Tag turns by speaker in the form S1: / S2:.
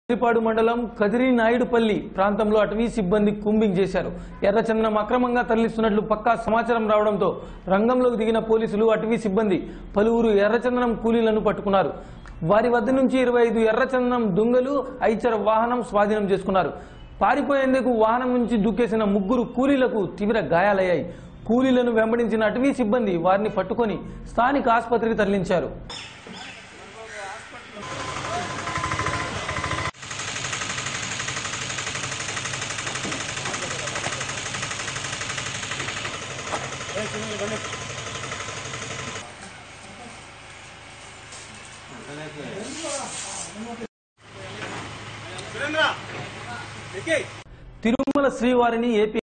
S1: మర్రిపాడు మండలం కదిరి నాయుడుపల్లి ప్రాంతంలో అటవీ సిబ్బంది కూంబింగ్ చేశారు ఎర్రచందనం అక్రమంగా తరలిస్తున్నట్లు పక్కా సమాచారం రావడంతో రంగంలోకి దిగిన పోలీసులు అటవీ సిబ్బంది పలువురు ఎర్రచందనం కూలీలను పట్టుకున్నారు వారి వద్ద నుంచి ఇరవై ఐదు ఎర్రచందనం దుంగలు ఐచర్ వాహనం స్వాధీనం చేసుకున్నారు పారిపోయేందుకు వాహనం నుంచి దూకేసిన ముగ్గురు కూలీలకు తీవ్ర గాయాలయ్యాయి కూలీలను వెంబడించిన అటవీ సిబ్బంది వారిని పట్టుకొని స్థానిక ఆసుపత్రికి తరలించారు తిరుమల శ్రీవారిని ఏపీ